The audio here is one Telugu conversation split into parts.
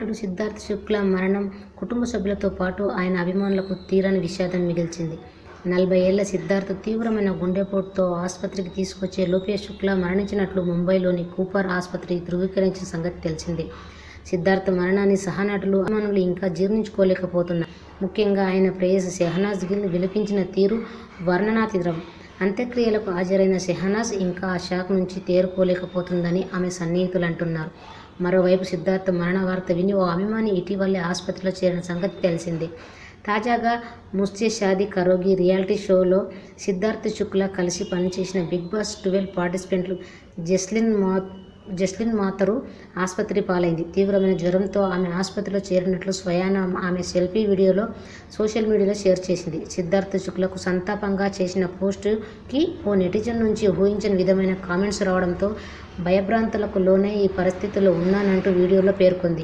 నటుడు సిద్ధార్థ్ శుక్ల మరణం కుటుంబ సభ్యులతో పాటు ఆయన అభిమానులకు తీరని విషాదం మిగిల్చింది నలభై ఏళ్ల సిద్ధార్థ్ తీవ్రమైన గుండెపోటుతో ఆసుపత్రికి తీసుకొచ్చే లోపే శుక్ల మరణించినట్లు ముంబైలోని కూపర్ ఆసుపత్రి ధృవీకరించిన సంగతి తెలిసిందే సిద్ధార్థ్ మరణాన్ని సహనటులు అభిమానులు ఇంకా జీర్ణించుకోలేకపోతున్నారు ముఖ్యంగా ఆయన ప్రేయసి షెహనాజ్ గిల్ విలపించిన తీరు వర్ణనాతీతం అంత్యక్రియలకు హాజరైన షెహనాజ్ ఇంకా ఆ షాక్ నుంచి తేరుకోలేకపోతుందని ఆమె సన్నిహితులు అంటున్నారు మరోవైపు సిద్ధార్థ్ మరణ వార్త విని ఓ అభిమాని ఇటీవలే ఆసుపత్రిలో చేరిన సంగతి తెలిసిందే తాజాగా ముస్తే షాది కరోగి రియాలిటీ షోలో సిద్ధార్థ్ శుక్ల కలిసి పనిచేసిన బిగ్ బాస్ ట్వెల్వ్ పార్టిసిపెంట్లు జస్లిన్ మా జస్లిన్ మాతరు ఆసుపత్రి పాలైంది తీవ్రమైన జ్వరంతో ఆమె ఆసుపత్రిలో చేరినట్లు స్వయాన ఆమె సెల్ఫీ వీడియోలో సోషల్ మీడియాలో షేర్ చేసింది సిద్ధార్థ్ శుక్లకు సంతాపంగా చేసిన పోస్టుకి ఓ నెటిజన్ నుంచి ఊహించని విధమైన కామెంట్స్ రావడంతో భయభ్రాంతులకు లోనే ఈ పరిస్థితిలో ఉన్నానంటూ వీడియోలో పేర్కొంది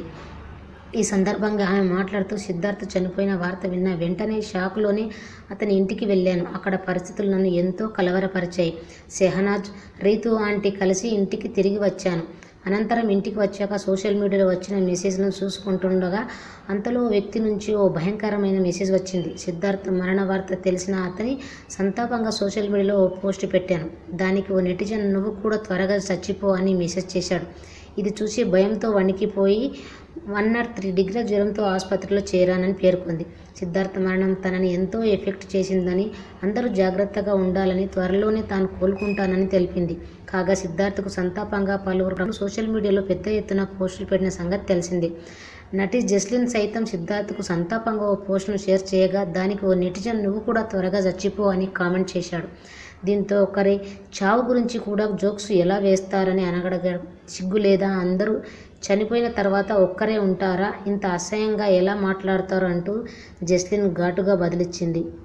ఈ సందర్భంగా ఆమె మాట్లాడుతూ సిద్ధార్థ్ చనిపోయిన వార్త విన్న వెంటనే షాక్లోనే అతని ఇంటికి వెళ్ళాను అక్కడ పరిస్థితులు నన్ను ఎంతో కలవరపరిచాయి సెహనాజ్ రీతు ఆంటీ కలిసి ఇంటికి తిరిగి వచ్చాను అనంతరం ఇంటికి వచ్చాక సోషల్ మీడియాలో వచ్చిన మెసేజ్లను చూసుకుంటుండగా అంతలో ఓ వ్యక్తి నుంచి ఓ భయంకరమైన మెసేజ్ వచ్చింది సిద్ధార్థ్ మరణ వార్త తెలిసిన అతని సంతాపంగా సోషల్ మీడియాలో ఓ పోస్ట్ పెట్టాను దానికి ఓ నెటిజన్ నువ్వు కూడా త్వరగా చచ్చిపో అని మెసేజ్ చేశాడు ఇది చూసి భయంతో వణికిపోయి వన్ నాట్ త్రీ డిగ్రీల జ్వరంతో ఆసుపత్రిలో చేరానని పేర్కొంది సిద్ధార్థ మరణం తనని ఎంతో ఎఫెక్ట్ చేసిందని అందరూ జాగ్రత్తగా ఉండాలని త్వరలోనే తాను కోలుకుంటానని తెలిపింది కాగా సిద్ధార్థకు సంతాపంగా పలువురు సోషల్ మీడియాలో పెద్ద ఎత్తున పోస్టులు పెట్టిన సంగతి తెలిసిందే నటి జస్లిన్ సైతం సిద్ధార్థకు సంతాపంగా ఓ పోస్టును షేర్ చేయగా దానికి ఓ నెటిజన్ నువ్వు కూడా త్వరగా చచ్చిపో అని కామెంట్ చేశాడు దీంతో ఒకరి చావు గురించి కూడా జోక్స్ ఎలా వేస్తారని అనగడగా సిగ్గు లేదా అందరూ చనిపోయిన తర్వాత ఒక్కరే ఉంటారా ఇంత అసహ్యంగా ఎలా మాట్లాడతారు అంటూ జస్లిన్ ఘాటుగా బదిలిచ్చింది